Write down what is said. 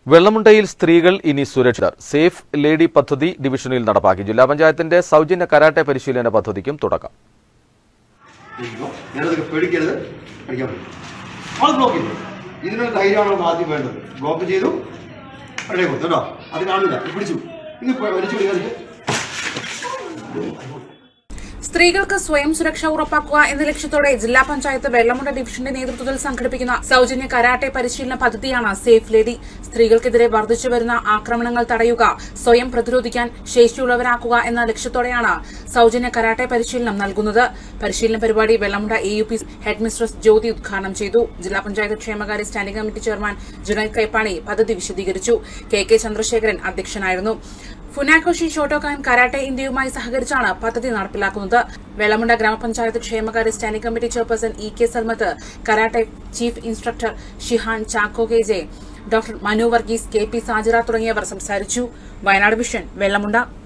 വെള്ളമുണ്ടയിൽ സ്ത്രീകൾ ഇനി സുരക്ഷിതർ safe lady പദ്ധതി ഡിവിഷനിൽ നടപ്പാക്കി ജില്ലാ പഞ്ചായത്തിന്റെ സൗജന്യ കരാട്ടെ പരിശീലന പദ്ധതിക്കും തുടക്കം ഇരിക്കുന്നു. ഞാനതൊക്കെ പേടിക്കരുത് പഠിക്കാൻ പറ്റും അത് ബ്ലോക്ക് ചെയ്തു ഇതിനൊരു ധൈര്യമാണ് നമുക്ക് ആദ്യം വേണ്ടത് ബ്ലോക്ക് ചെയ്തു അവിടെ കൊടുത്തു കേട്ടോ അത് കാണില്ല ഇത് പിടിച്ചു ഇത് വലിച്ചു പിടിക്കാതിരിക്കും സ്ത്രീകൾക്ക് സ്വയം സുരക്ഷ ഉറപ്പാക്കുക എന്ന ലക്ഷ്യത്തോടെ ജില്ലാ പഞ്ചായത്ത് വെള്ളമുണ്ട ഡിവിഷന്റെ നേതൃത്വത്തിൽ സംഘടിപ്പിക്കുന്ന സൌജന്യ കരാട്ടെ പരിശീലന പദ്ധതിയാണ് സേഫ് ലേഡി സ്ത്രീകൾക്കെതിരെ വർദ്ധിച്ചുവരുന്ന ആക്രമണങ്ങൾ തടയുക സ്വയം പ്രതിരോധിക്കാൻ ശേഷിയുള്ളവരാക്കുക എന്ന ലക്ഷ്യത്തോടെയാണ് സൌജന്യ കരാട്ടെ പരിശീലനം നൽകുന്നത് പരിശീലന പരിപാടി Vellamunda A U P headmistress Jyothi ഉദ്ഘാടനം ചെയ്തു ജില്ലാ പഞ്ചായത്ത് ക്ഷേമകാര്യ standing committee chairman Junaid Kaippani പദ്ധതി വിശദീകരിച്ചു കെ കെ ചന്ദ്രശേഖരൻ അധ്യക്ഷനായിരുന്നു ഫുനാക്കോഷി ഷോട്ടോകാൻ കരാട്ടെ ഇന്ത്യയുമായി സഹകരിച്ചാണ് പദ്ധതി നടപ്പിലാക്കുന്നത് വെള്ളമുണ്ട ഗ്രാമപഞ്ചായത്ത് ക്ഷേമകാര്യ standing committee chairperson E K Salmath karate chief instructor ഷിഹാൻ Chacko K J doctor Manu Varghese K P Sajira തുടങ്ങിയവർ സംസാരിച്ചു വയനാട് വിഷൻ വെള്ളമുണ്ട